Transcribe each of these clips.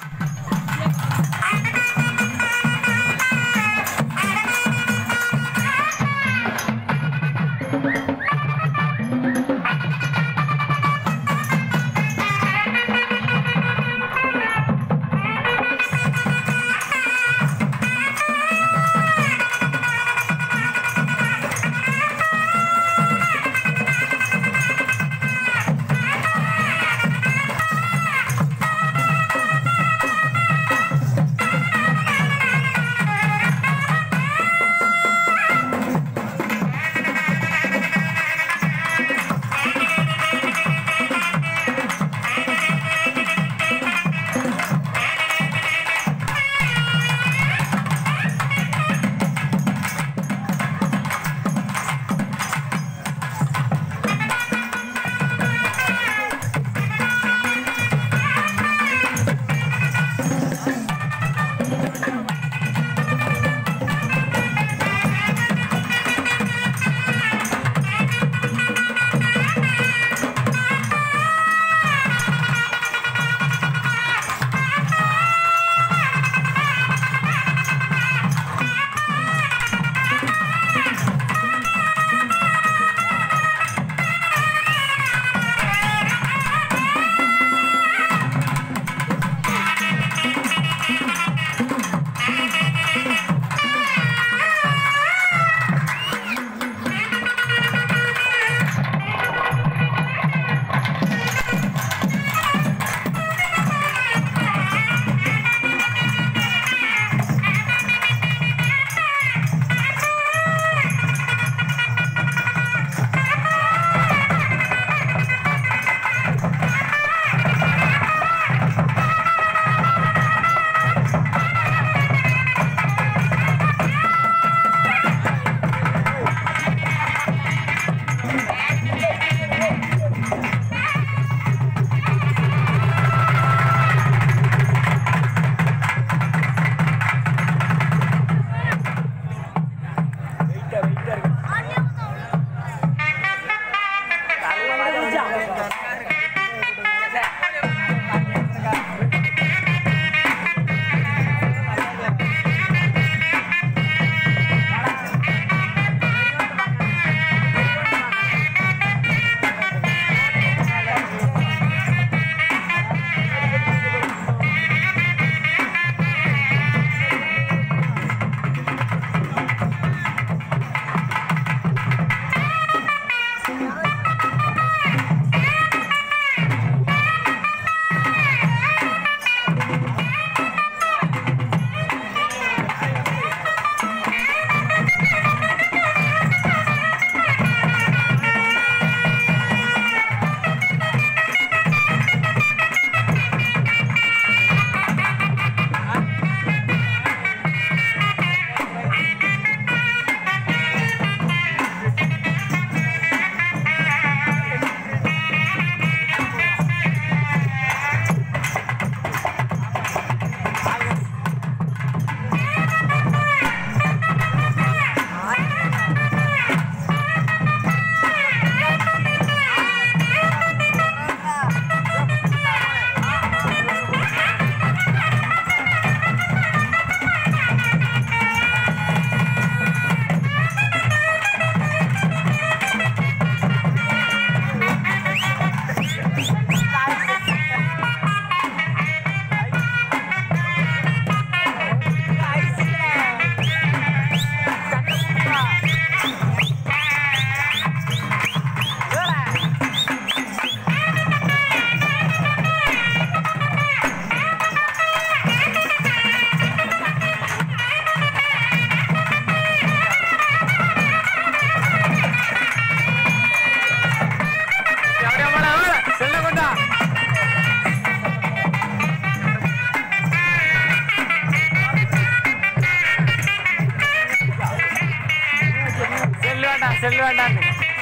வேண்டாம் செல்லு வேண்டாம்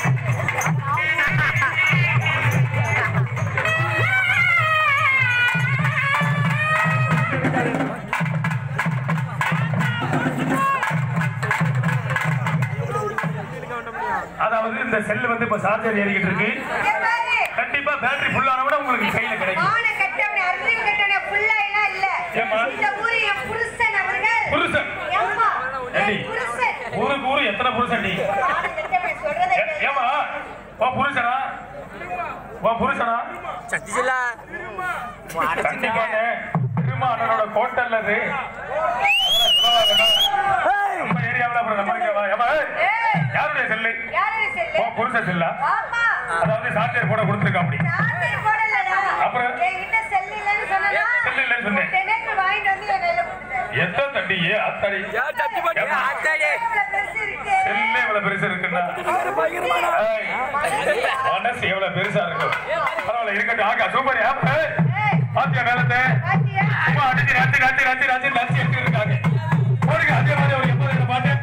அதாவது இந்த செல்லு வந்து இப்ப சார்ஜர் ஏறிக்கிட்டு இருக்கு இங்க பாரு. கண்டிப்பா பேட்டரி ஃபுல்லான விட உங்களுக்கு கையில கிடைக்கும் ஆனை கட்டவனே, அறிவு கட்டவனே, புள்ளை எல்லாம் இல்ல. யாருமா இந்த ஊரு என் புருஷன் அவர்கள் புருஷன் ஏம்மா, ஏண்டி? என் புருஷன் ஊருக்கு ஊரு எத்தனை புருஷன் நீ நானும் பெத்தவன் சொல்றதை ஏ- கேளு. ஏமா உன் புருஷனா உன் புருஷனா சக்தி செல்லா தண்ணி கேட்டேன் திரும்ப அண்ணனோட கோட்டல் அது நம்ம ஏரியாவில் அப்புறம் நம்ம இருக்கவா? ஏம்மா, ஏய், ஏய், யாருடைய செல்லு யாரு செல்லு? உன் புருஷன் செல்லா ஆமா, அதாவது சார்ஜர் போட கொடுத்துருக்கா அப்படி சார்ஜர் போடலடா. அப்புறம்? என்கிட்ட செல்லு இல்லைன்னு சொன்னனா, செல்லு இல்லைன்னு சொன்னேன். உடனே வாங்கிட்டு வந்து என் கையில கொடுத்துட்டாரு. எத்த தண்டி ஏ அத்தாடி சட்டி பண்ணி ஆத்தாடி எவ்வளவு பெருசு இருக்கு. செல்லே இவ்வளவு பெருசா இருக்குன்னா ஏய், மனசு எவ்வளவு பெருசா இருக்கும் பரவாயில்ல இருக்கட்டும் ஆகா சூப்பர் ஏன் ஏய், ஏய், பாத்தியா நேரத்தை பாத்தியா? சும்மா அடிச்சு ரத்தி ரத்தி ரத்தி ரத்தி ரத்தி எடுத்து இருக்காங்க போடுங்க அதே மாதிரி ஒரு எப்போது இந்த பாட்டு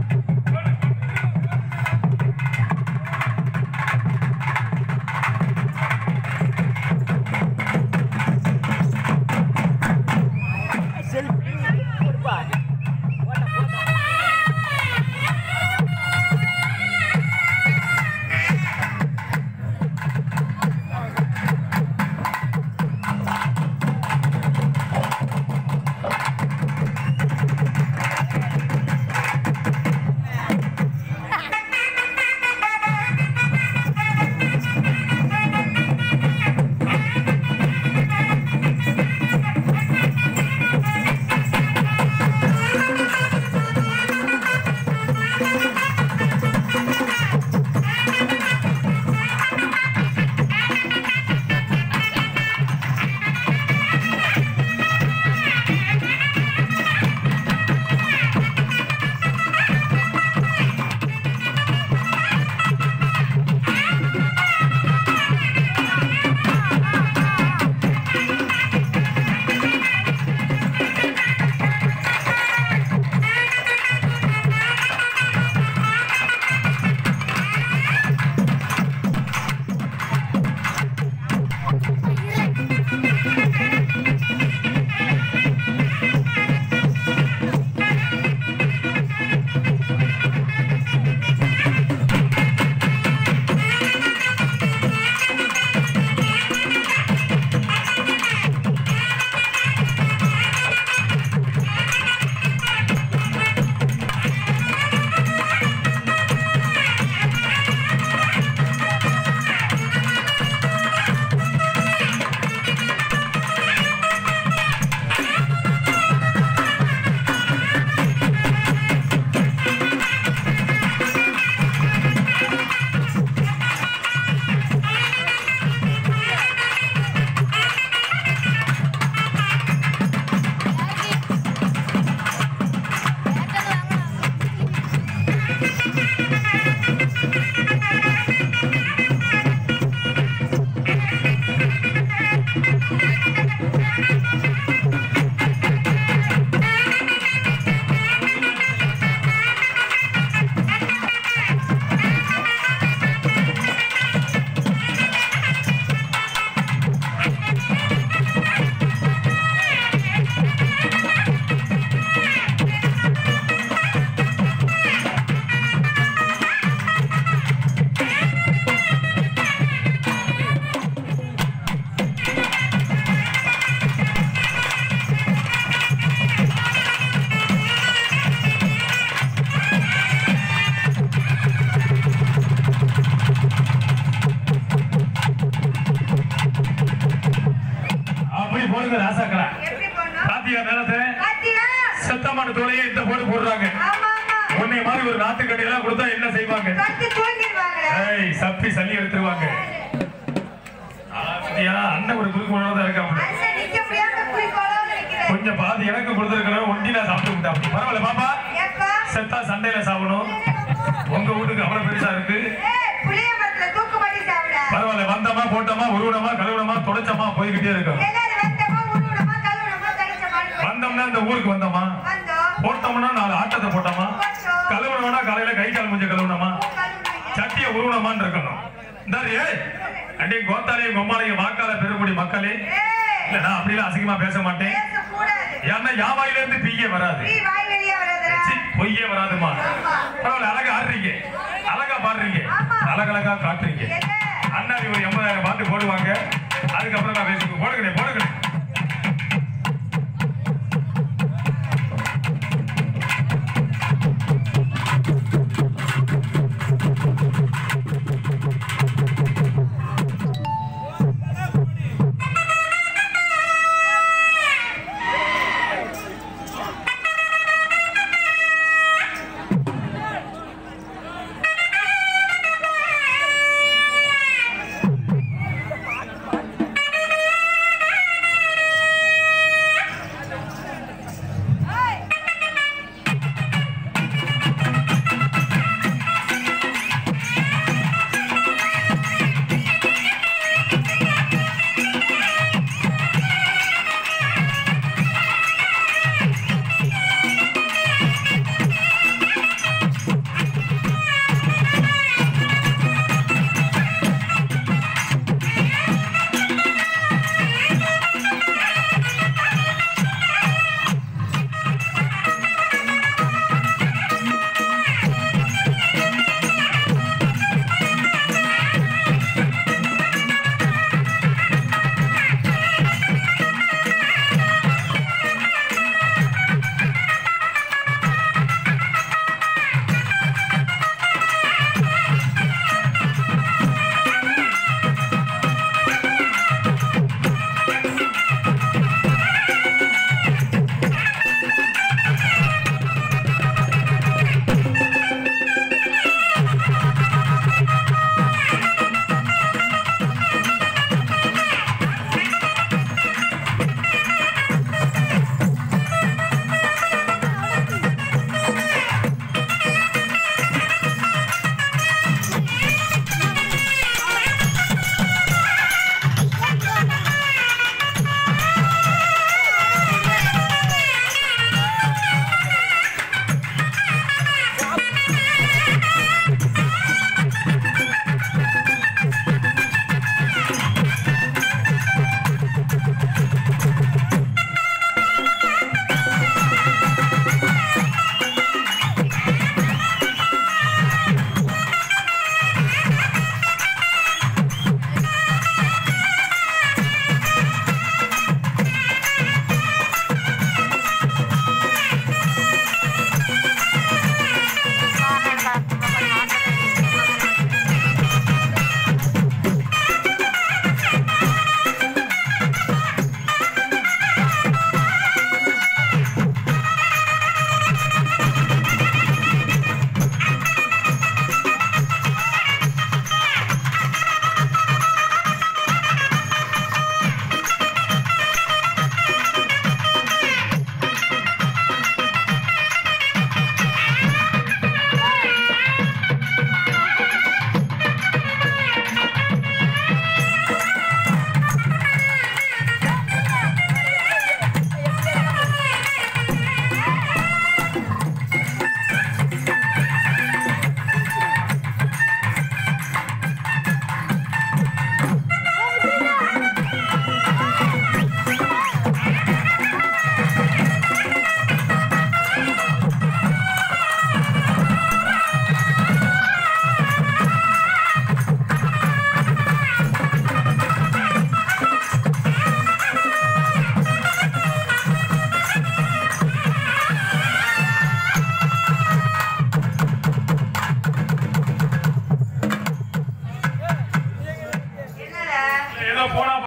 அப்படி போடுங்க ராசாக்களா எப்படி போடணும்? பாத்தியா நேரத்தை பாத்தியா? செத்தமான தோலையே இந்த போடு போடுறாங்க ஆமா, ஆமா. உன்னை மாதிரி ஒரு நாட்டுக்கடி எல்லாம் கொடுத்தா என்ன செய்வாங்க கத்து தூங்கிடுவாங்களே. ஏய் சப்பி சல்லி எடுத்துருவாங்க பாத்தியா அண்ணன் ஒரு குறுக்கு தான் இருக்கான் மனுஷன் நிக்க முடியாம குறிக்கோளோட நிக்கிறாரு. கொஞ்சம் பாதி எனக்கு கொடுத்துருக்கணும் ஒண்டி நான் சாப்பிட்டு விட்டேன் பரவாயில்ல பாப்பா ஏப்பா? செத்தா சண்டையில சாப்பிடணும் உங்க வீட்டுக்கு அவ்வளவு பெருசா இருக்கு ஏய், புளிய மரத்துல தூக்கு மாட்டி சாப்பிட. பரவாயில்ல வந்தமா போட்டோமா உருவனமா கழுவுனமா தொடச்சமா போய்கிட்டே இருக்கும் எல்லாரும் வெந்தமா, உருவனமா, கழுவுனமா, கடிச்சமான்னு போய் வந்தோம்னா இந்த ஊருக்கு வந்தோமா வந்தோம். போட்டோம்னா நாலு ஆட்டத்தை போட்டோமா போட்டோம். கழுவுனோம்னா காலையில கை கால் முஞ்ச கழுவுனோமா கழுவுனீங்க. சட்டிய உருவனமான்னு இருக்கணும் இந்தாரு ஏய் அடி கோத்தாலையும் கொம்மாலையும் வாக்கால பெருமுடி மக்களே ஏய், இல்ல நான் அப்படிலாம் அசிங்கமா பேச மாட்டேன் பேசக்கூடாது. ஏன்னா யாவாயில இருந்து பீயே வராது நீ வாய் வெளியே வராதுடா. சி, பொய்யே வராதுமா ஆமா. பரவாயில்ல அழகா ஆடுறீங்க அழகா பாடுறீங்க ஆமா. அழகழகா காட்டுறீங்க என்ன